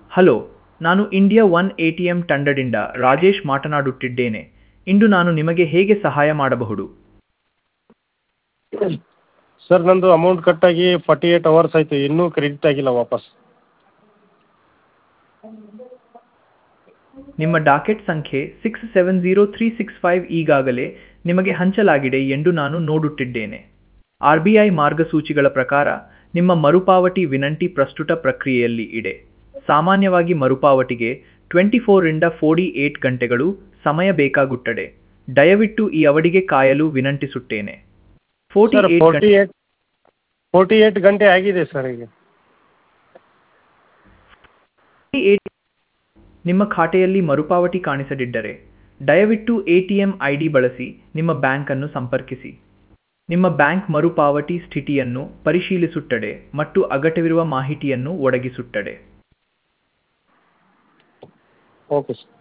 hello ನಾನು India one A T M ತಂಡದಿಂದ ರಾಜೇಶ್ ಮಾತನಾಡುತ್ತಿದ್ದೇನೆ ಇಂದು ನಾನು ನಿಮಗೆ ಹೇಗೆ ಸಹಾಯ ಮಾಡಬಹುದು ಸರ್ ನನ್ನದು ಅಮೌಂಟ್ ಕಟ್ಟಾಗಿ ಫಾರ್ಟಿ ಏಯ್ಟ್ ಅವರ್ಸ್ ಆಯಿತು ಇನ್ನೂ ಕ್ರೆಡಿಟ್ ಆಗಿಲ್ಲ ವಾಪಸ್ ನಿಮ್ಮ ಡಾಕೆಟ್ ಸಂಖ್ಯೆ six seven zero three six five ಈಗಾಗಲೇ ನಿಮಗೆ ಹಂಚಲಾಗಿದೆ ಎಂದು ನಾನು ನೋಡುತ್ತಿದ್ದೇನೆ ಆರ್ ಬಿ ಐ ಮಾರ್ಗಸೂಚಿಗಳ ಪ್ರಕಾರ ನಿಮ್ಮ ಮರುಪಾವತಿ ವಿನಂತಿ ಪ್ರಸ್ತುತ ಪ್ರಕ್ರಿಯೆಯಲ್ಲಿ ಇದೆ ಸಾಮಾನ್ಯವಾಗಿ ಮರುಪಾವತಿಗೆ ಟ್ವೆಂಟಿ ಫೋರಿಂದ ಫೋರ್ಟಿ ಏಟ್ ಗಂಟೆಗಳು ಸಮಯ ಬೇಕಾಗುತ್ತದೆ ದಯವಿಟ್ಟು ಈ ಅವಧಿಗೆ ಕಾಯಲು ವಿನಂತಿಸುತ್ತೇನೆ forty sir eight forty eight forty eight ಗಂಟೆ ಆಗಿದೆ ಸರ್ ಈಗ ಏಟ್ ನಿಮ್ಮ ಖಾತೆಯಲ್ಲಿ ಮರುಪಾವತಿ ಕಾಣಿಸದಿದ್ದರೆ ದಯವಿಟ್ಟು A T M I D ಬಳಸಿ ನಿಮ್ಮ ಬ್ಯಾಂಕನ್ನು ಸಂಪರ್ಕಿಸಿ ನಿಮ್ಮ ಬ್ಯಾಂಕ್ ಮರುಪಾವತಿ ಸ್ಥಿತಿಯನ್ನು ಪರಿಶೀಲಿಸುತ್ತದೆ ಮತ್ತು ಅಗತ್ಯವಿರುವ ಮಾಹಿತಿಯನ್ನು ಒದಗಿಸುತ್ತದೆ ಓಕೆ ಸರ್